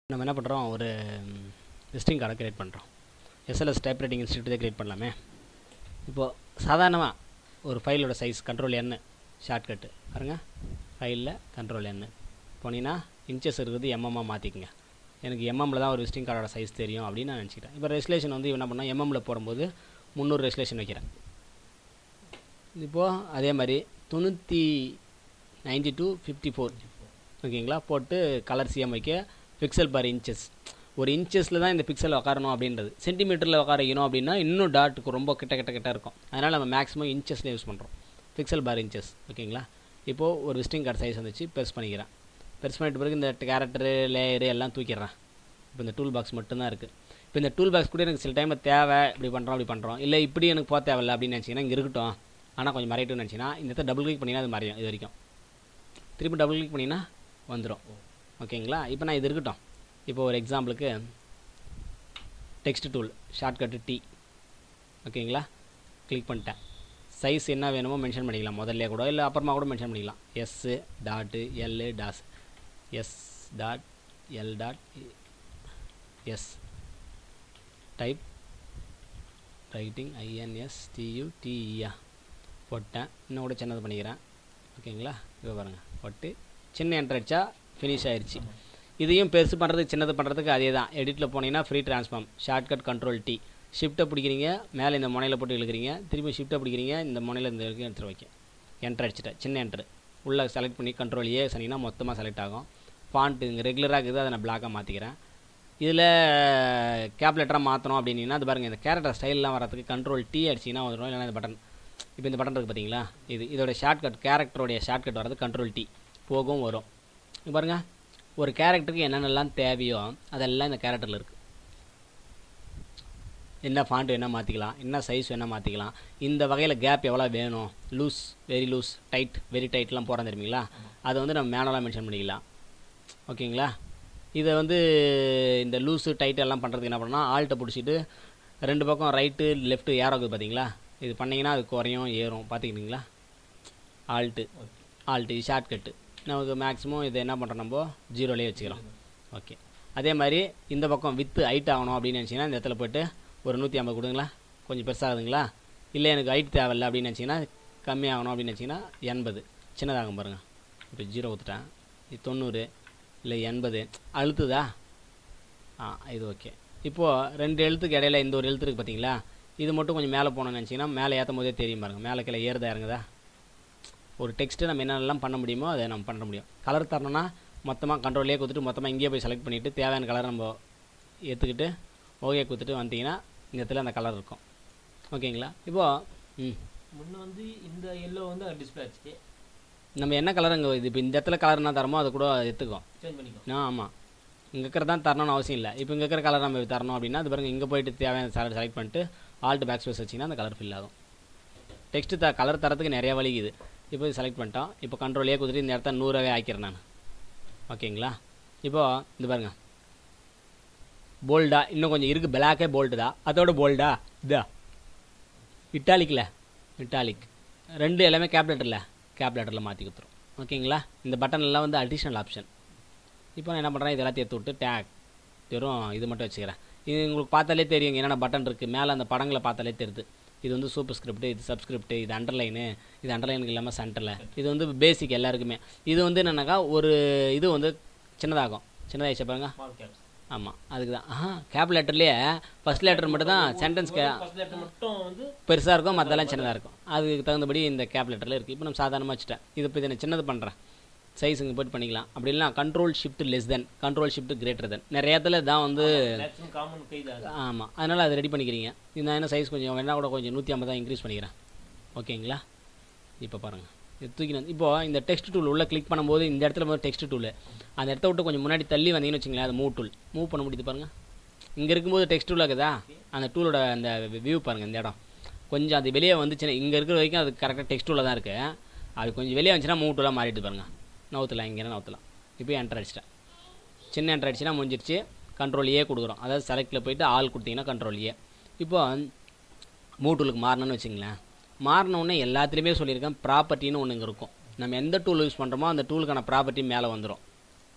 நம்ம என்ன பண்ணுறோம் ஒரு விசிட்டிங் கார்டை க்ரியேட் பண்ணுறோம் எஸ்எல்எஸ் டைப் ரைட்டிங் இன்ஸ்டியூட்டே க்ரியேட் பண்ணலாமே இப்போது சாதாரணமாக ஒரு ஃபைலோட சைஸ் கண்ட்ரோல் என்னு ஷார்ட்கட்டு பாருங்க ஃபைலில் கண்ட்ரோல் என்னு போனீங்கன்னா இன்ச்சஸ் இருக்குது எம்எம்மாக மாற்றிக்கங்க எனக்கு எம்எம்மில் தான் ஒரு விசிட்டிங் கார்டோட சைஸ் தெரியும் அப்படின்னு நான் நினச்சிக்கிட்டேன் இப்போ ரெஜிஸ்ட்ரேஷன் வந்து என்ன பண்ணால் எம்எம்மில் போடும்போது முந்நூறு ரெஜிஸ்ட்ரேஷன் வைக்கிறேன் இப்போது அதே மாதிரி தொண்ணூற்றி நைன்டி டூ ஃபிஃப்டி ஃபோர் ஓகேங்களா போட்டு கலர் சிஎம் வைக்க பிக்சல் பார் இன்ச்சஸ் ஒரு இன்ச்சஸில் தான் இந்த பிக்சல் உட்காரணும் அப்படின்றது சென்டிமீட்டரில் உட்கார வைக்கணும் அப்படின்னா இன்னும் டாட்டுக்கு ரொம்ப கிட்ட கிட்ட கிட்ட இருக்கும் அதனால் நம்ம மேக்ஸிமம் இன்ச்சஸில் யூஸ் பண்ணுறோம் பிக்சல் பார் இன்ச்சஸ் ஓகேங்களா இப்போது ஒரு விசிட்டிங் கார்டு சைஸ் வந்துச்சு பெருசு பண்ணிக்கிறேன் பெருசு பண்ணிட்ட பிறகு இந்த கேரக்டரு லேயரு எல்லாம் தூக்கிடுறேன் இப்போ இந்த டூல் பாக்ஸ் மட்டும்தான் இருக்குது இப்போ இந்த டூல் பாக்ஸ் கூட எனக்கு சில டைமில் தேவை இப்படி பண்ணுறோம் அப்படி பண்ணுறோம் இல்லை இப்படி எனக்கு போக தேவையில்ல அப்படின்னு நினச்சிங்கன்னா இங்கே இருக்கட்டும் ஆனால் கொஞ்சம் மறையட்டும்னு நினச்சிங்கன்னா இந்த இடத்த டபுள் கிளிக் பண்ணிங்கன்னா அது மறையும் இது வரைக்கும் திருப்பி டபுள் கிளிக் பண்ணிங்கன்னா வந்துடும் ஓகேங்களா இப்போ நான் இது இருக்கட்டும் இப்போ ஒரு எக்ஸாம்பிளுக்கு டெக்ஸ்ட் டூல் ஷார்ட்கட்டு டி ஓகேங்களா கிளிக் பண்ணிட்டேன் சைஸ் என்ன வேணுமோ மென்ஷன் பண்ணிக்கலாம் முதல்ல கூட இல்லை அப்புறமா கூட மென்ஷன் பண்ணிக்கலாம் எஸ்ஸு டாட்டு எல்லு டாஸ் S dot L dot S type writing INS டியூ டிஇயா போட்டேன் இன்னும் கூட சின்னது பண்ணிக்கிறேன் ஓகேங்களா இப்போ பாருங்கள் போட்டு சின்ன என்ட்ரு அடித்தா ஃபினிஷ் ஆயிடுச்சு இதையும் பெருசு பண்ணுறதுக்கு சின்னது பண்ணுறதுக்கு அதே தான் எடிட்டில் போனீங்கன்னா free transform shortcut control T ஷிஃப்ட்டை பிடிக்கிறீங்க மேலே இந்த முனையில் போட்டு இழுக்கிறீங்க திருப்பி ஷிஃப்ட்டை பிடிக்கிறீங்க இந்த முனையில் இந்த வரைக்கும் எடுத்துகிட்டு வைக்க என்ட்ரு அடிச்சிட்டேன் சின்ன என்ட்ரு உள்ளே செலக்ட் பண்ணி கண்ட்ரோல் ஏ சொன்னீங்கன்னா மொத்தமாக செலக்ட் ஆகும் ஃபாண்ட்டு இங்கே ரெகுலராக இருக்குது அதை நான் பிளாக்காக மாற்றிக்கிறேன் இதில் கேப் லெட்டராக மாற்றணும் அப்படின்னீங்கன்னா அது பாருங்கள் இந்த கேரக்டர் ஸ்டைல்லாம் வரதுக்கு கண்ட்ரோல் டி அடிச்சிங்கன்னா வந்துடும் இல்லைனா இந்த பட்டன் இப்போ இந்த பட்டன் இருக்குது பார்த்தீங்களா இது இதோட ஷார்ட்கட் கேரக்டருடைய ஷார்ட்கட் வரது கண்ட்ரோல் டி போகும் வரும் இங்க பாருங்க ஒரு கேரக்டருக்கு என்னென்னலாம் தேவையோ அதெல்லாம் இந்த கேரக்டரில் இருக்குது என்ன ஃபாண்ட் வேணால் மாற்றிக்கலாம் என்ன சைஸ் வேணால் மாற்றிக்கலாம் இந்த வகையில் கேப் எவ்வளோ வேணும் loose very loose tight very டைட்லாம் போகிறோம் தெரியுங்களா அதை வந்து நம்ம மேனலாக மென்ஷன் பண்ணிக்கலாம் ஓகேங்களா இதை வந்து இந்த லூஸு டைட் எல்லாம் பண்ணுறதுக்கு என்ன பண்ணால் ஆல்ட்டை பிடிச்சிட்டு ரெண்டு பக்கம் ரைட்டு லெஃப்ட்டு ஏரோ இருக்குது பார்த்தீங்களா இது பண்ணிங்கன்னா அது குறையும் ஏறும் பார்த்துக்கிட்டீங்களா ஆல்ட்டு ஆல்ட்டு இது ஷார்ட்கட்டு நமக்கு மேக்ஸிமம் இதை என்ன பண்ணுறோம் நம்ம ஜீரோலேயே வச்சுக்கலாம் ஓகே அதே மாதிரி இந்த பக்கம் வித்து ஹைட் ஆகணும் அப்படின்னு நினச்சிங்கன்னா இந்த இடத்துல போய்ட்டு ஒரு நூற்றி ஐம்பது கொடுங்களா கொஞ்சம் பெருசாகுதுங்களா இல்லை எனக்கு ஹைட் தேவையில்ல அப்படின்னு நினச்சிங்கன்னா கம்மியாகணும் அப்படின்னு நினச்சிங்கன்னா எண்பது சின்னதாகும் பாருங்கள் இப்போ ஜீரோ ஊற்றுட்டேன் இது தொண்ணூறு இல்லை எண்பது அழுத்துதா ஆ இது ஓகே இப்போது ரெண்டு எழுத்துக்கு இடையில இந்த ஒரு எழுத்து இருக்குது பார்த்தீங்களா இது மட்டும் கொஞ்சம் மேலே போகணும்னு நினச்சிங்கன்னா மேலே ஏற்றும் போதே தெரியும் பாருங்கள் மேலே கீழே ஏறுதா இறங்குதா ஒரு டெக்ஸ்ட்டு நம்ம என்னென்னலாம் பண்ண முடியுமோ அதை நம்ம பண்ண முடியும் கலர் தரணும்னா மொத்தமாக கண்ட்ரோலே கொடுத்துட்டு மொத்தமாக இங்கேயே போய் செலக்ட் பண்ணிவிட்டு தேவையான கலர் நம்ம ஏற்றுக்கிட்டு ஓகே கொடுத்துட்டு வந்துட்டிங்கன்னா இந்த இடத்துல அந்த கலர் இருக்கும் ஓகேங்களா இப்போது ம் முன்ன வந்து இந்த எல்லோ வந்து டிஸ்பிளே ஆச்சு நம்ம என்ன கலர் அங்கே இது இப்போ இந்த இடத்துல கலர் என்ன தரமோ அதை கூட எடுத்துக்கும் சேஞ்ச் பண்ணிக்கோ ஆ ஆமாம் இங்கே இருக்கிற தான் தரணும்னு அவசியம் இல்லை இப்போ இங்கே இருக்கிற கலர் நம்ம தரணும் அப்படின்னா அது பாருங்க இங்கே போயிட்டு தேவையான கலர் செலக்ட் பண்ணிட்டு ஆல்ட் பேக் ஸ்பேஸ் வச்சிங்கன்னா அந்த கலர் ஃபில் ஆகும் டெக்ஸ்ட்டு த கலர் தரத்துக்கு நிறைய வழி இது இப்போ இது செலக்ட் பண்ணிட்டோம் இப்போ கண்ட்ரோலே கொடுத்துட்டு இந்த இடத்த நூறாவே ஆக்கிறேன் நான் ஓகேங்களா இப்போது இது பாருங்க போல்டா இன்னும் கொஞ்சம் இருக்குது பிளாக்கே போல்டு தான் அதோட போல்டா இதா இட்டாலிக்கில் இட்டாலிக் ரெண்டு எல்லாமே கேப் லெட்டரில் கேப் லெட்டரில் மாற்றி கொடுத்துரும் ஓகேங்களா இந்த பட்டன் எல்லாம் வந்து அடிஷ்னல் ஆப்ஷன் இப்போ நான் என்ன பண்ணுறேன் இது எல்லாத்தையும் எடுத்து விட்டு டேக் வெறும் இது மட்டும் வச்சுக்கிறேன் இது உங்களுக்கு பார்த்தாலே தெரியும் என்னென்ன பட்டன் இருக்குது மேலே அந்த படங்களை பார்த்தாலே தெரியுது இது வந்து சூப்பர் ஸ்கிரிப்ட் இது சப்ஸ்கிரிப்ட் இது அண்டர்லைனு இது அண்டர்லைனுக்கு இல்லாமல் சென்டரில் இது வந்து பேசிக் எல்லாருக்குமே இது வந்து என்னென்னாக்கா ஒரு இது வந்து சின்னதாகும் சின்னதாகிடுச்சு பாருங்க ஸ்மால் கேப்ஸ் ஆமாம் அதுக்கு தான் ஆஹா கேப் லெட்டர்லேயே ஃபஸ்ட் லெட்டர் மட்டும் தான் சென்டென்ஸ் கே ஃபர்ஸ்ட் லெட்டர் மட்டும் வந்து பெருசாக இருக்கும் மற்றெல்லாம் சின்னதாக இருக்கும் அதுக்கு தகுந்தபடி இந்த கேப் லெட்டரில் இருக்குது இப்போ நம்ம சாதாரணமாக வச்சுட்டேன் இது இப்போ இதை நான் சின்னது பண்ணுறேன் சைஸ் இங்கே போட்டு பண்ணிக்கலாம் அப்படி இல்லைனா control shift less then control shift greater then நிறைய இடத்துல தான் வந்து மேக்ஸிமம் காமன் கை தான் அது. ஆமாம் அதனால் அதை ரெடி பண்ணிக்கிறீங்க இது நான் என்ன சைஸ் கொஞ்சம் வேணா கூட கொஞ்சம் நூற்றி ஐம்பதாக இன்க்ரீஸ் பண்ணிக்கிறேன் ஓகேங்களா இப்போ பாருங்கள் இது தூக்கி வந்து இப்போது இந்த டெக்ஸ்ட் டூல் உள்ளே கிளிக் பண்ணும்போது இந்த இடத்துல வந்து டெக்ஸ்ட் டூல் அந்த இடத்த விட்டு கொஞ்சம் முன்னாடி தள்ளி வந்தீங்கன்னு வச்சுங்களேன் அது மூவ் டூல் மூவ் பண்ண முடியுது பாருங்கள் இங்கே இருக்கும்போது டெக்ஸ்ட் டூல் இருக்குதா அந்த டூலோட அந்த வியூ பாருங்கள் இந்த இடம் கொஞ்சம் அது வெளியே வந்துச்சுன்னா இங்கே இருக்கிற வரைக்கும் அது கரெக்டாக டெக்ஸ்ட் டூலில் தான் இருக்குது அது கொஞ்சம் வெளியே வந்துச்சுன்னா மூவ் டூலாக மாறிட்டு பாருங்கள் நவுத்தலாம் இங்கே நவுத்தலாம் இப்போ என்டர் அடிச்சிட்டேன் சின்ன என்டர் அடிச்சுன்னா முடிஞ்சிருச்சு கண்ட்ரோல் ஏ கொடுக்குறோம் அதாவது செலக்டில் போயிட்டு ஆள் கொடுத்தீங்கன்னா கண்ட்ரோல் ஏ இப்போ மூவ் டூலுக்கு மாறணும்னு வச்சுங்களேன் மாறினோடனே எல்லாத்துலேயுமே சொல்லியிருக்கேன் ப்ராப்பர்ட்டின்னு ஒன்று இங்கே இருக்கும் நம்ம எந்த டூல் யூஸ் பண்ணுறோமோ அந்த டூலுக்கான ப்ராப்பர்ட்டி மேலே வந்துடும்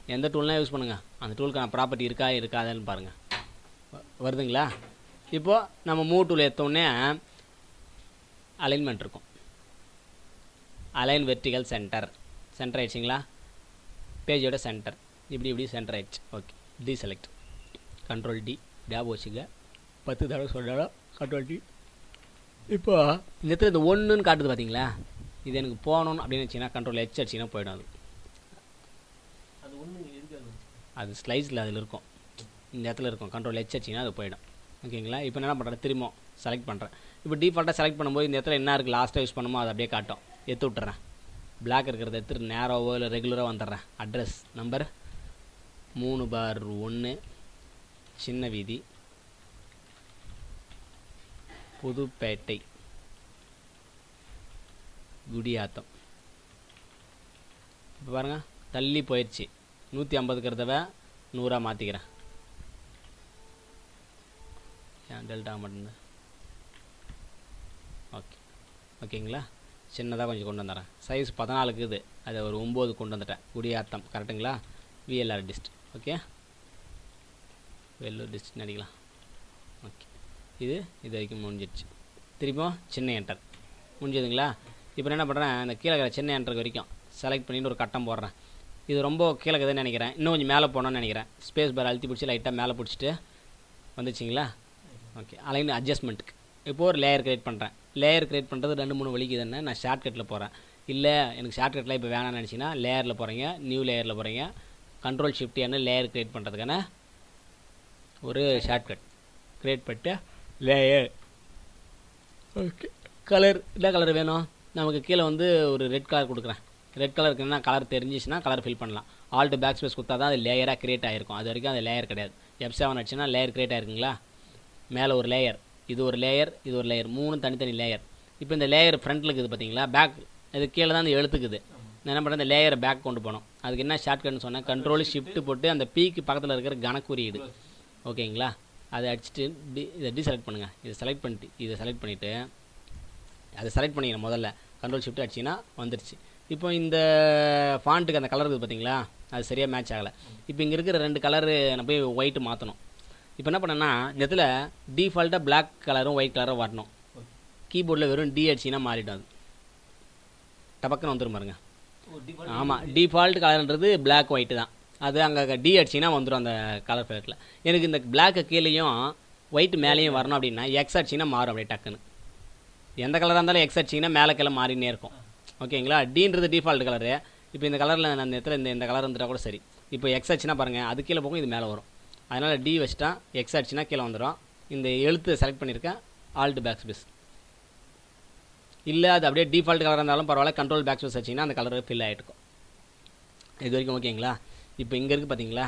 எந்த டூல்னால் யூஸ் பண்ணுங்கள் அந்த டூலுக்கான ப்ராப்பர்ட்டி இருக்கா இருக்காதுன்னு பாருங்கள் வ- வருதுங்களா இப்போது நம்ம மூவ் டூல் எடுத்தோடனே அலைன்மெண்ட் இருக்கும் அலைன் வெர்டிகல் சென்டர் சென்டர் ஆயிடுச்சிங்களா பேஜோட சென்டர் இப்படி இப்படி சென்டர் ஆயிடுச்சு okay T select control T ஞாபகம் வச்சுங்க பத்து தடவை சொன்னாலும் கண்ட்ரோல் டி இப்போ இந்த இடத்துல இந்த ஒன்றுன்னு காட்டுது பார்த்தீங்களா இது எனக்கு போகணும் அப்படின்னு வச்சிங்கன்னா கண்ட்ரோல் ஹெச் அடிச்சிங்கன்னா போயிடும் அது அது ஒண்ணு இருக்காது அது ஸ்லைஸில் அதில் இருக்கும் இந்த இடத்துல இருக்கும் கண்ட்ரோல் ஹெச் அடிச்சிங்கன்னா அது போயிடும் ஓகேங்களா இப்போ என்ன பண்ணுறேன் திரும்ப செலக்ட் பண்ணுறேன் இப்போ டிஃபால்ட்டாக செலக்ட் பண்ணும்போது இந்த இடத்துல என்ன இருக்குது லாஸ்ட்டாக யூஸ் பண்ணுமோ அதை அப்படியே காட்டும் எடுத்து விட்டுறேன் பிளாக் இருக்கிறத எடுத்துட்டு நேராவோ இல்லை ரெகுலராக வந்துடுறேன் அட்ரஸ் நம்பர் மூணு பார் ஒன்று சின்ன வீதி புதுப்பேட்டை குடியாத்தம் இப்போ பாருங்கள் தள்ளி போயிடுச்சு நூற்றி ஐம்பதுக்கிறதவ நூறாக மாற்றிக்கிறேன் ஏன் டெல்டா மட்டும்தான் ஓகே ஓகேங்களா சின்னதாக கொஞ்சம் கொண்டு வந்துடுறேன் சைஸ் பதினாலுக்கு இது அதை ஒரு ஒம்பது கொண்டு வந்துட்டேன் குடியாத்தம் கரெக்டுங்களா விஎல்ஆர் டிஸ்ட் ஓகே வெள்ளூர் டிஸ்ட்னு அடிக்கலாம் ஓகே இது இது வரைக்கும் முடிஞ்சிடுச்சு திருப்பியும் சின்ன என்டர் முடிஞ்சதுங்களா இப்போ என்ன பண்ணுறேன் அந்த கீழே இருக்கிற சின்ன என்டருக்கு வரைக்கும் செலக்ட் பண்ணிட்டு ஒரு கட்டம் போடுறேன் இது ரொம்ப கீழே இருக்குதுன்னு நினைக்கிறேன் இன்னும் கொஞ்சம் மேலே போகணும்னு நினைக்கிறேன் ஸ்பேஸ் பார் அழுத்தி பிடிச்சி லைட்டாக மேலே பிடிச்சிட்டு வந்துச்சிங்களா ஓகே அலைன் அட்ஜஸ்ட்மெண்ட்டுக்கு இப்போ ஒரு லேயர் கிரியேட் பண்ணுறேன் லேயர் கிரியேட் பண்ணுறது ரெண்டு மூணு வழிக்கு தானே நான் ஷார்ட்கட்டில் போகிறேன் இல்லை எனக்கு ஷார்ட்கட்டில் இப்போ வேணாம்னு நினச்சிங்கன்னா லேயரில் போகிறீங்க நியூ லேயரில் போகிறீங்க கண்ட்ரோல் ஷிஃப்ட் என்ன லேயர் கிரியேட் பண்ணுறதுக்கான ஒரு ஷார்ட்கட் கிரியேட் பண்ணிட்டு லேயர் ஓகே கலர் என்ன கலர் வேணும் நமக்கு கீழே வந்து ஒரு ரெட் கலர் கொடுக்குறேன் ரெட் கலருக்கு என்ன கலர் தெரிஞ்சிச்சுன்னா கலர் ஃபில் பண்ணலாம் ஆல்ட் பேக் ஸ்பேஸ் கொடுத்தா தான் அது லேயராக கிரியேட் ஆகிருக்கும் அது வரைக்கும் அது லேயர் கிடையாது எஃப் செவன் அடிச்சுன்னா லேயர் கிரியேட் ஆயிருக்குங்களா மேலே ஒரு லேயர் இது ஒரு லேயர் இது ஒரு லேயர் மூணு தனித்தனி லேயர் இப்போ இந்த லேயர் ஃப்ரண்ட்டில் இருக்குது பார்த்தீங்களா பேக் இது கீழே தான் அந்த எழுத்துக்குது நான் என்ன பண்ணுறேன் இந்த லேயரை பேக் கொண்டு போகணும் அதுக்கு என்ன ஷார்ட்கட்னு சொன்னேன் கண்ட்ரோல் ஷிஃப்ட் போட்டு அந்த பீக்கு பக்கத்தில் இருக்கிற கணக்குறியீடு ஓகேங்களா அதை அடிச்சுட்டு டி இதை டிசெலக்ட் பண்ணுங்கள் இதை செலக்ட் பண்ணிட்டு இதை செலக்ட் பண்ணிவிட்டு அதை செலக்ட் பண்ணிக்கிறேன் முதல்ல கண்ட்ரோல் ஷிஃப்ட் அடிச்சிங்கன்னா வந்துருச்சு இப்போ இந்த ஃபாண்ட்டுக்கு அந்த கலர் இருக்குது பார்த்தீங்களா அது சரியாக மேட்ச் ஆகலை இப்போ இங்கே இருக்கிற ரெண்டு கலரு நான் போய் ஒயிட்டு மாற்றணும் இப்போ என்ன பண்ணேன்னா இந்த இடத்துல டிஃபால்ட்டாக பிளாக் கலரும் ஒயிட் கலரும் வரணும் கீபோர்டில் வெறும் டி அடிச்சிங்கன்னா மாறிடும் அது டபக்குன்னு வந்துரும் பாருங்க ஓ டிஃபால்ட் ஆமாம் டிஃபால்ட் கலர்ன்றது பிளாக் ஒயிட்டு தான் அது அங்கே டி அடிச்சிங்கன்னா வந்துடும் அந்த கலர் பேலட்டில் எனக்கு இந்த பிளாக்கு கீழேயும் ஒயிட் மேலேயும் வரணும் அப்படின்னா எக்ஸ் அடிச்சிங்கன்னா மாறும் அப்படியே டக்குன்னு எந்த கலராக இருந்தாலும் எக்ஸ் அடிச்சிங்கன்னா மேலே கீழே மாறினே இருக்கும் ஓகேங்களா டீன்றது டிஃபால்ட் கலரு இப்போ இந்த கலரில் நான் இந்த இடத்துல இந்த இந்த கலர் வந்துட்டா கூட சரி இப்போ எக்ஸ் அடிச்சுனா பாருங்கள் அது கீழே போகும் இது மேலே வரும் அதனால் டி வச்சுட்டா எக்ஸ் அடிச்சுனா கீழே வந்துடும் இந்த எழுத்து செலக்ட் பண்ணியிருக்கேன் ஆல்ட் பேக் ஸ்பேஸ் இல்லை அது அப்படியே டிஃபால்ட் கலராக இருந்தாலும் பரவாயில்ல கண்ட்ரோல் பேக் ஸ்பேஸ் வச்சிங்கன்னா அந்த கலர் ஃபில் ஆகிட்டுக்கும் இது வரைக்கும் ஓகேங்களா இப்போ இங்கே இருக்குது பார்த்தீங்களா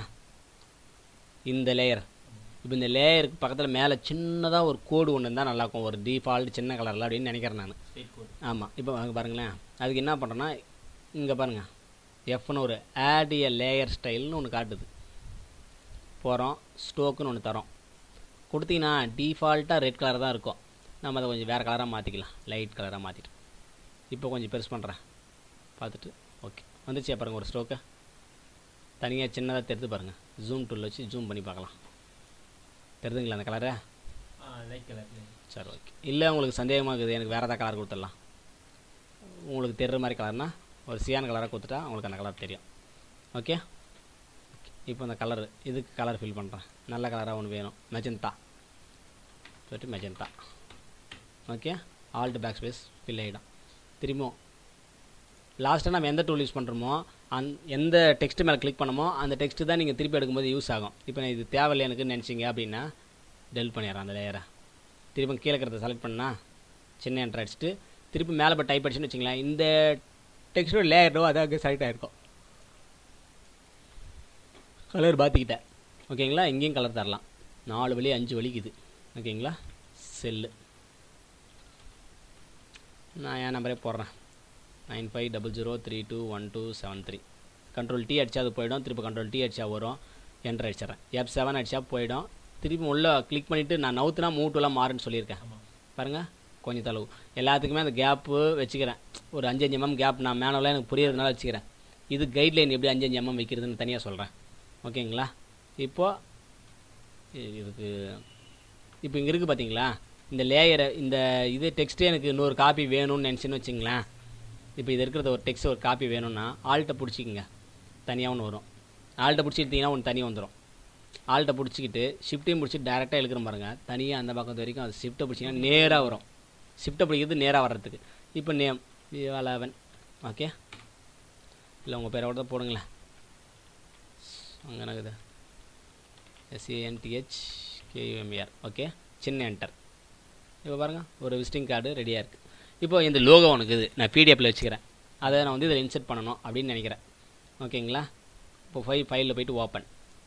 இந்த லேயர் இப்போ இந்த லேயருக்கு பக்கத்தில் மேலே சின்னதாக ஒரு கோடு ஒன்று இருந்தால் நல்லாயிருக்கும் ஒரு டிஃபால்ட் சின்ன கலரில் அப்படின்னு நினைக்கிறேன் நான் ஸ்ட்ரெயிட் கோட் ஆமாம் இப்போ அங்க பாருங்களேன் அதுக்கு என்ன பண்ணுறேன்னா இங்கே பாருங்கள் எஃப்னு ஒரு ஆட் எ லேயர் ஸ்டைல்னு ஒன்று காட்டுது போகிறோம் ஸ்டோக்குன்னு ஒன்று தரோம் கொடுத்தீங்கன்னா டிஃபால்ட்டாக ரெட் கலர் தான் இருக்கும் நம்ம அதை கொஞ்சம் வேறு கலராக மாற்றிக்கலாம் லைட் கலராக மாற்றிட்டு இப்போ கொஞ்சம் பெருசு பண்ணுறேன் பார்த்துட்டு ஓகே வந்துச்சு பாருங்கள் ஒரு ஸ்டோக்கு தனியாக சின்னதாக தெரிந்து பாருங்கள் ஜூம் டூல் வச்சு ஜூம் பண்ணி பார்க்கலாம் தெரிதுங்களா அந்த கலரை ஆ லைட் கலர் சரி ஓகே இல்லை உங்களுக்கு சந்தேகமாக இருக்குது எனக்கு வேறு ஏதாவது கலர் கொடுத்துடலாம் உங்களுக்கு தெரிகிற மாதிரி கலர்னா ஒரு சியான் கலராக கொடுத்துட்டா உங்களுக்கு அந்த கலர் தெரியும் ஓகே இப்போ அந்த கலர் இதுக்கு கலர் ஃபில் பண்ணுறேன் நல்ல கலராக ஒன்று வேணும் மெஜந்தா சொல்லிட்டு magenta okay alt back space fill ஆகிடும் திரும்பவும் லாஸ்ட்டாக நம்ம எந்த டூல் யூஸ் பண்ணுறோமோ அந் எந்த டெக்ஸ்ட் மேலே கிளிக் பண்ணமோ அந்த டெக்ஸ்ட்டு தான் நீங்கள் திருப்பி எடுக்கும்போது யூஸ் ஆகும் இப்போ நான் இது தேவையில்லை எனக்குன்னு நினச்சிங்க அப்படின்னா டெல் பண்ணிடுறேன் அந்த லேயரை திரும்ப கீழே இருக்கிறத செலக்ட் பண்ணா சின்ன என்ட்ரு அடிச்சுட்டு திருப்பி மேலே போய் டைப் அடிச்சுன்னு வச்சுங்களேன் இந்த டெக்ஸ்டோட லேயர்டோ அது அங்கே செலக்ட் ஆகிருக்கும் கலர் பார்த்துக்கிட்டேன் ஓகேங்களா இங்கேயும் கலர் தரலாம் நாலு வழி அஞ்சு வலிக்குது ஓகேங்களா செல்லு நான் என் நம்பரே போடுறேன் nine five double zero three two one two seven three control T அடிச்சா அது போயிடும் திருப்பி கண்ட்ரோல் டி அடிச்சா வரும் என்ட்ரு அடிச்சிடறேன் எஃப் செவன் அடிச்சா போயிடும் திருப்பி உள்ளே கிளிக் பண்ணிவிட்டு நான் நவுத்துனா மூட்டுலாம் மாறுன்னு சொல்லியிருக்கேன் ஆமாம் பாருங்கள் கொஞ்சம் தளவு எல்லாத்துக்குமே அந்த கேப்பு வச்சுக்கிறேன் ஒரு அஞ்சு அஞ்சு எம்எம் கேப் நான் மேனுவலாக எனக்கு புரியறதுனால வச்சுக்கிறேன் இது கைட்லைன் எப்படி அஞ்சு அஞ்சு எம்எம் வைக்கிறதுன்னு தனியாக சொல்கிறேன் ஓகேங்களா இப்போது இதுக்கு இப்போ இங்கே இருக்குது பார்த்தீங்களா இந்த லேயரை இந்த இது டெக்ஸ்ட்டு எனக்கு இன்னொரு காப்பி வேணும்னு நினச்சின்னு வச்சுங்களேன் இப்போ இது இருக்கிறத ஒரு டெக்ஸ்ட் ஒரு காப்பி வேணும்னா ஆல்ட்டை பிடிச்சிக்கங்க தனியாக ஒன்று வரும் ஆல்ட்டை பிடிச்சிக்கிட்டிங்கன்னா ஒன்று தனியாக வந்துடும் ஆல்ட்டை பிடிச்சிக்கிட்டு ஷிஃப்ட்டையும் பிடிச்சி டேரெக்டாக எழுக்கிற பாருங்க தனியாக அந்த பக்கத்து வரைக்கும் அது ஷிஃப்ட்டை பிடிச்சிங்கன்னா நேராக வரும் ஷிஃப்ட்டை பிடிக்கிறது நேராக வர்றதுக்கு இப்போ நேம் லெவன் ஓகே இல்லை உங்கள் பேரோட தான் போடுங்களேன் அங்கே எனக்குது எஸ்ஏஎன்டிஹெச் கேயூஎம்ஆர் ஓகே சின்ன என்டர் இப்போ பாருங்கள் ஒரு விசிட்டிங் கார்டு ரெடியாக இருக்குது இப்போ இந்த லோகோ உனக்கு இது நான் பிடிஎஃப்பில் வச்சுக்கிறேன் அதை நான் வந்து இதில் இன்சர்ட் பண்ணணும் அப்படின்னு நினைக்கிறேன் ஓகேங்களா இப்போ ஃபைல் ஃபைலில் போயிட்டு ஓப்பன்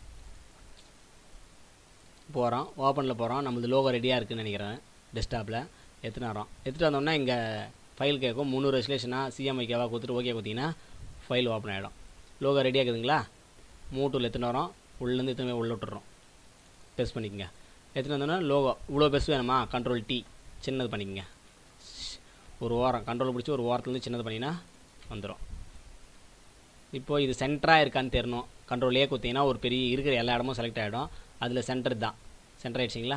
போகிறோம் ஓப்பனில் போகிறோம் நம்மளது லோகோ ரெடியாக இருக்குன்னு நினைக்கிறேன் டெஸ்க்டாப்பில் எடுத்துகிட்டு வரோம் எடுத்துகிட்டு வந்தோம்னா இங்கே ஃபைல் கேட்கும் முந்நூறு ரெஸ்லேஷனாக சிஎம்ஐக்கேவா கொடுத்துட்டு ஓகே கொடுத்தீங்கன்னா ஃபைல் ஓப்பன் ஆகிடும் லோகோ ரெடியாக இருக்குதுங்களா மூட்டூரில் எடுத்துகிட்டு வரோம் உள்ளேருந்து எடுத்துன்னு போய் உள்ள விட்டுறோம் பெஸ் பண்ணிக்கங்க எடுத்துகிட்டு வந்தோன்னா லோகோ இவ்வளோ பெஸ் வேணுமா கண்ட்ரோல் டி சின்னது பண்ணிக்கங்க ஒரு ஓரம் கண்ட்ரோல் பிடிச்சி ஒரு ஓரத்துலேருந்து சின்னது பண்ணிங்கன்னா வந்துடும் இப்போ இது சென்டராக இருக்கான்னு தெரியணும் கண்ட்ரோல் ஏ குத்திங்கன்னா ஒரு பெரிய இருக்கிற எல்லா இடமும் செலக்ட் ஆகிடும் அதில் சென்டர் தான் சென்டர் ஆயிடுச்சிங்களா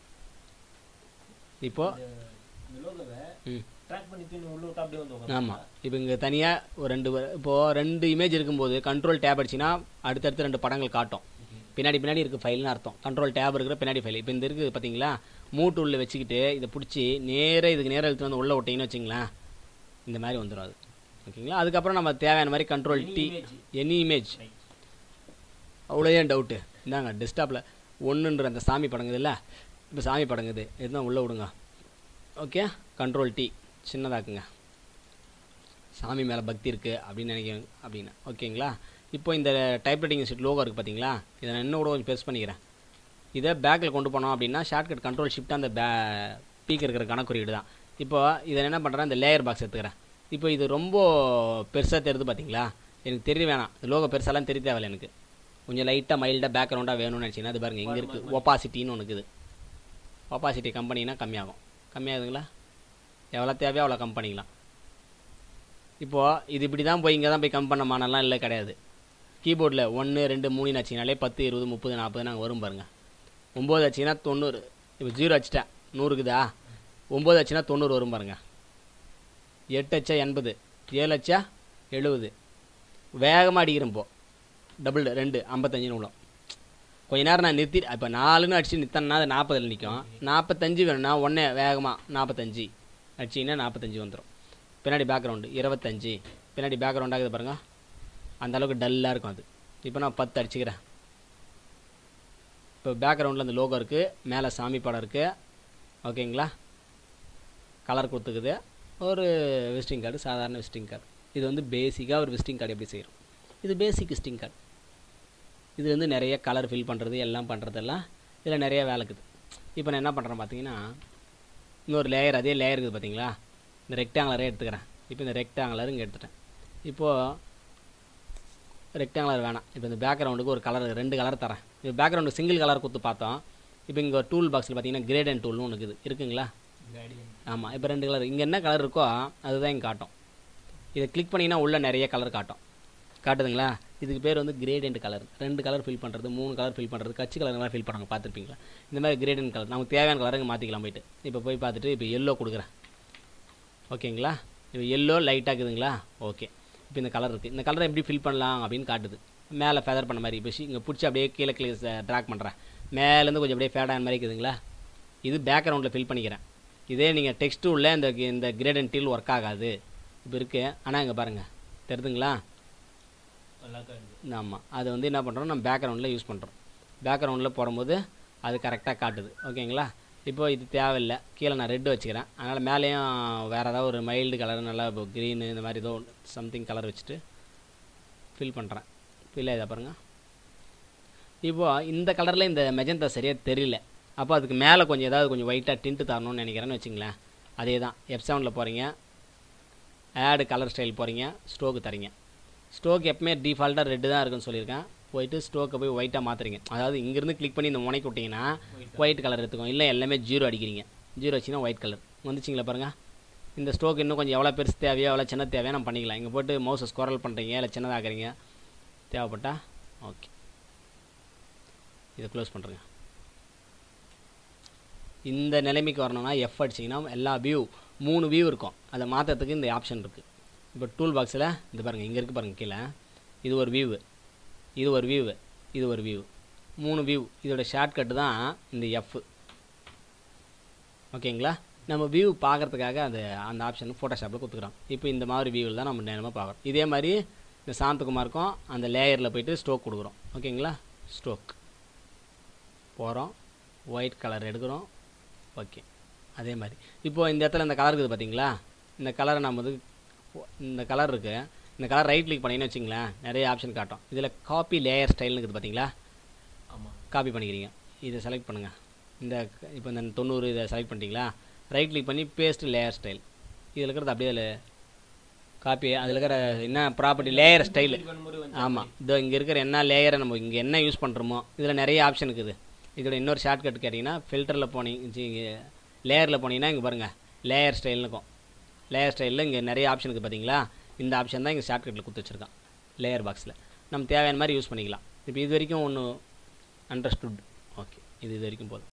இப்போது இந்த லோகோவை ம் ட்ராக் பண்ணி தூக்கி உள்ள விட்டு அப்படியே வந்து உட்காந்து ஆமாம் இப்போ இங்கே தனியாக ஒரு ரெண்டு வ- இப்போது ரெண்டு இமேஜ் இருக்கும்போது கண்ட்ரோல் டேப் அடிச்சின்னா அடுத்தடுத்து ரெண்டு படங்கள் காட்டும் பின்னாடி பின்னாடி இருக்குது ஃபைல்னு அர்த்தம் கண்ட்ரோல் டேப் இருக்கிற பின்னாடி ஃபைல் இப்போ இந்த இருக்குது பார்த்தீங்களா மூட்டு உள்ள வச்சுக்கிட்டு இதை பிடிச்சி நேராக இதுக்கு நேராக இழுத்து வந்து உள்ளே விட்டிங்கன்னு வச்சிங்களேன் இந்த மாதிரி வந்துடும் அது ஓகேங்களா அதுக்கப்புறம் நம்ம தேவையான மாதிரி கண்ட்ரோல் டி எனி இமேஜ் அவ்வளோ ஏன் டவுட்டு இந்தாங்க டெஸ்க்டாப்பில் ஒன்றுன்ற அந்த சாமி படங்குது இல்லை இப்போ சாமி படங்குது இதுதான் உள்ளே விடுங்க ஓகே கண்ட்ரோல் டி சின்னதாக்குங்க சாமி மேலே பக்தி இருக்குது அப்படின்னு நினைக்கிறேன் அப்படின்னு ஓகேங்களா இப்போ இந்த டைப்ரைட்டிங் ஷீட் லோகோ இருக்குது பார்த்தீங்களா இதை நான் இன்னும் கூட கொஞ்சம் பெருசு பண்ணிக்கிறேன் இதை பேக்கில் கொண்டு போனோம் அப்படின்னா ஷார்ட்கட் கண்ட்ரோல் ஷிஃப்ட் அந்த பே பீக் இருக்கிற கணக்குறியீடு தான் இப்போ இதை என்ன பண்ணுறேன் இந்த லேயர் பாக்ஸ் எடுத்துக்கிறேன் இப்போ இது ரொம்ப பெருசாக தெரியுது பார்த்தீங்களா எனக்கு தெரிய வேணாம் இந்த லோகோ பெருசாலாம் தெரிய தேவையில்ல எனக்கு கொஞ்சம் லைட்டாக மைல்டாக பேக்ரவுண்டாக வேணும்னு நினச்சிங்கன்னா அது பாருங்கள் இங்கே இருக்குது ஒப்பாசிட்டின்னு ஒன்று இருக்குது ஒப்பாசிட்டி கம்பெனினா கம்மியாகும் கம்மியாகுதுங்களா எவ்வளோ தேவையோ அவ்வளோ கம் பண்ணிக்கலாம் இப்போது இது இப்படி தான் போய் இங்கே தான் போய் கம் பண்ண மானெல்லாம் இல்லை கிடையாது கீபோர்டில் ஒன்று ரெண்டு மூணு வச்சிங்கனாலே பத்து இருபது முப்பது நாற்பது நாங்கள் வரும் பாருங்க ஒம்பது வச்சிங்கன்னா தொண்ணூறு இப்போ ஜீரோ வச்சுட்டேன் நூறுக்குதா ஒம்பது வச்சுன்னா தொண்ணூறு வரும் பாருங்க எட்டு வச்சா எண்பது ஏழு வச்சா எழுபது வேகமாக அடிக்கிறேன் இப்போ டபுள் ரெண்டு ஐம்பத்தஞ்சுன்னு விடும் கொஞ்ச நேரம் நான் நிறுத்தி இப்போ நாலுன்னு அடிச்சு நிறுத்தனா அது நாற்பதில் நிற்கும் நாற்பத்தஞ்சு வேணும்னா ஒன்றே வேகமாக நாற்பத்தஞ்சு அடிச்சிங்கன்னா நாற்பத்தஞ்சு வந்துடும் பின்னாடி பேக்ரவுண்டு இருபத்தஞ்சு பின்னாடி பேக்ரவுண்ட் ஆகுது பாருங்க அந்த அளவுக்கு டல்லாக இருக்கும் அது இப்போ நான் பத்து அடிச்சுக்கிறேன் இப்போ பேக்ரவுண்டில் அந்த லோகோ இருக்குது மேலே சாமி படம் இருக்குது ஓகேங்களா கலர் கொடுத்துக்குது ஒரு விசிட்டிங் கார்டு சாதாரண விசிட்டிங் கார்டு இது வந்து பேசிக்காக ஒரு விசிட்டிங் கார்டு எப்படி செய்கிறோம் இது பேசிக் விசிட்டிங் கார்டு இது வந்து நிறைய கலர் ஃபில் பண்ணுறது எல்லாம் பண்ணுறதெல்லாம் இதில் நிறைய வேலை இருக்குது இப்போ நான் என்ன பண்ணுறேன் பார்த்தீங்கன்னா இன்னொரு லேயர் அதே லேயர் இருக்குது பார்த்தீங்களா இந்த ரெக்டாங்குலரே எடுத்துக்கிறேன் இப்போ இந்த ரெக்டாங்குலர் இங்கே எடுத்துட்டேன் இப்போது ரெக்டாங்குலர் வேணாம் இப்போ இந்த பேக்ரவுண்டுக்கு ஒரு கலர் ரெண்டு கலர் தரேன் இப்போ பேக்ரவுண்டு சிங்கிள் கலர் கொடுத்து பார்த்தோம் இப்போ இங்கே டூல் பாக்ஸில் பார்த்தீங்கன்னா கிரேட் டூல்னு ஒன்று இருக்குது இருக்குங்களா ஆமாம் இப்போ ரெண்டு கலர் இங்கே என்ன கலர் இருக்கோ அதுதான் இங்கே காட்டும் இதை கிளிக் பண்ணிங்கன்னா உள்ளே நிறைய கலர் காட்டும் காட்டுதுங்களா இதுக்கு பேர் வந்து கிரேடியன்ட் கலர் ரெண்டு கலர் ஃபில் பண்ணுறது மூணு கலர் ஃபில் பண்ணுறது கட்சி கலர்லாம் ஃபில் பண்ணுவாங்க பார்த்துருப்பீங்களா இந்த மாதிரி கிரேடியன்ட் கலர் நமக்கு தேவையான கலரை இங்கே மாற்றிக்கலாம் போயிட்டு இப்போ போய் பார்த்துட்டு இப்போ எல்லோ கொடுக்குறேன் ஓகேங்களா இப்போ எல்லோ லைட்டாக இருக்குதுங்களா ஓகே இப்போ இந்த கலர் இருக்குது இந்த கலரை எப்படி ஃபில் பண்ணலாம் அப்படின்னு காட்டுது மேலே ஃபெதர் பண்ண மாதிரி இப்போ இங்கே பிடிச்சி அப்படியே கீழே கீழே ட்ராக் பண்ணுறேன் மேலேருந்து கொஞ்சம் அப்படியே ஃபேடான மாதிரி இருக்குதுங்களா இது பேக்ரவுண்டில் ஃபில் பண்ணிக்கிறேன் இதே நீங்கள் டெக்ஸ்ட்டு உள்ள இந்த இந்த கிரேடன் டீல் ஒர்க் ஆகாது இப்போ இருக்குது ஆனால் இங்கே பாருங்கள் தெரியுதுங்களா ஆமாம் அது வந்து என்ன பண்ணுறோம் நம்ம பேக்ரவுண்டில் யூஸ் பண்ணுறோம் பேக்ரவுண்டில் போடும்போது அது கரெக்டாக காட்டுது ஓகேங்களா இப்போ இது தேவையில்லை கீழே நான் ரெட்டு வச்சுக்கிறேன் அதனால் மேலேயும் வேறு ஏதாவது ஒரு மைல்டு கலர் நல்லா இப்போ க்ரீனு இந்த மாதிரி ஏதோ சம்திங் கலர் வச்சுட்டு ஃபில் பண்ணுறேன் ஃபில் ஆகிதா பாருங்கள் இப்போது இந்த கலரில் இந்த மெஜந்தா சரியாக தெரியல அப்போ அதுக்கு மேலே கொஞ்சம் ஏதாவது கொஞ்சம் ஒயிட்டாக டின்ட்டு தரணும்னு நினைக்கிறேன்னு வச்சுங்களேன் அதே தான் எஃப் செவனில் போகிறீங்க ஆடு கலர் ஸ்டைல் போகிறீங்க ஸ்டோக்கு தரீங்க ஸ்டோக் எப்பவுமே டிஃபால்ட்டாக ரெட்டு தான் இருக்குன்னு சொல்லியிருக்கேன் போயிட்டு ஸ்டோக்கை போய் ஒயிட்டாக மாற்றுறீங்க அதாவது இங்கேருந்து கிளிக் பண்ணி இந்த முனைக்கு விட்டிங்கன்னா ஒயிட் கலர் எடுத்துக்கும் இல்லை எல்லாமே ஜீரோ அடிக்கிறீங்க ஜீரோ வச்சிங்கன்னா ஒயிட் கலர் வந்துச்சிங்களா பாருங்கள் இந்த ஸ்ட்ரோக் இன்னும் கொஞ்சம் எவ்வளோ பெருசு தேவையோ எவ்வளோ சின்ன தேவையோ நம்ம பண்ணிக்கலாம் இங்கே போட்டு மவுஸை ஸ்குரல் பண்ணுறீங்க இல்லை சின்னதாக்குறீங்க தேவைப்பட்டா ஓகே இதை க்ளோஸ் பண்ணுறேங்க இந்த நிலைமைக்கு வரணும்னா எஃப் அடிச்சிங்கன்னா எல்லா வியூ மூணு வியூ இருக்கும் அதை மாற்றுறதுக்கு இந்த ஆப்ஷன் இருக்குது இப்போ டூல் பாக்ஸில் இந்த பாருங்கள் இங்கே இருக்குது பாருங்கள் கீழே இது ஒரு வியூவு இது ஒரு வியூவு இது ஒரு வியூ மூணு வியூ இதோட ஷார்ட்கட்டு தான் இந்த எஃப் ஓகேங்களா நம்ம வியூ பார்க்குறதுக்காக அந்த அந்த ஆப்ஷன் ஃபோட்டோஷாப்பில் கொடுத்துக்குறோம் இப்போ இந்த மாதிரி வியூவில் தான் நம்ம நேரமாக பார்க்குறோம் இதே மாதிரி இந்த சாந்தகுமாருக்கும் அந்த லேயரில் போயிட்டு ஸ்ட்ரோக் கொடுக்குறோம் ஓகேங்களா ஸ்ட்ரோக் போகிறோம் ஒயிட் கலர் எடுக்கிறோம் ஓகே அதே மாதிரி இப்போது இந்த இடத்துல இந்த கலர் இருக்குது பார்த்தீங்களா இந்த கலரை நம்ம வந்து இந்த கலர் இருக்குது இந்த கலர் ரைட் கிளிக் பண்ணிங்கன்னு வச்சிங்களேன் நிறைய ஆப்ஷன் காட்டும் இதில் காப்பி லேயர் ஸ்டைல்னு இருக்குது பார்த்தீங்களா ஆமாம் காப்பி பண்ணிக்கிறீங்க இதை செலக்ட் பண்ணுங்கள் இந்த இப்போ இந்த தொண்ணூறு இதை செலக்ட் பண்ணிட்டீங்களா ரைட் கிளிக் பண்ணி பேஸ்ட் லேயர் ஸ்டைல் இதில் இருக்கிறது அப்படியே அதில் காப்பி அதில் இருக்கிற என்ன ப்ராப்பர்ட்டி லேயர் ஸ்டைலு பண்ணும்போது வந்து ஆமாம் இதோ இங்கே இருக்கிற என்ன லேயரை நம்ம இங்கே என்ன யூஸ் பண்ணுறோமோ இதில் நிறைய ஆப்ஷன் இருக்குது இதோட இன்னொரு ஷார்ட்கட் கேட்டிங்கன்னா ஃபில்டரில் போனீங்க இங்கே லேயரில் போனீங்கன்னா இங்கே பாருங்கள் லேயர் ஸ்டைல்னு இருக்கும் லேயர் ஸ்டைலில் இங்கே நிறைய ஆப்ஷன் இருக்குது பார்த்தீங்களா இந்த ஆப்ஷன் தான் இங்கே ஷார்ட்கட்டில் கொடுத்து வச்சுருக்கான் லேயர் பாக்ஸில் நம்ம தேவையான மாதிரி யூஸ் பண்ணிக்கலாம் இப்போ இது வரைக்கும் ஒன்று அண்டர்ஸ்டுட் ஓகே இது இது வரைக்கும் போதும்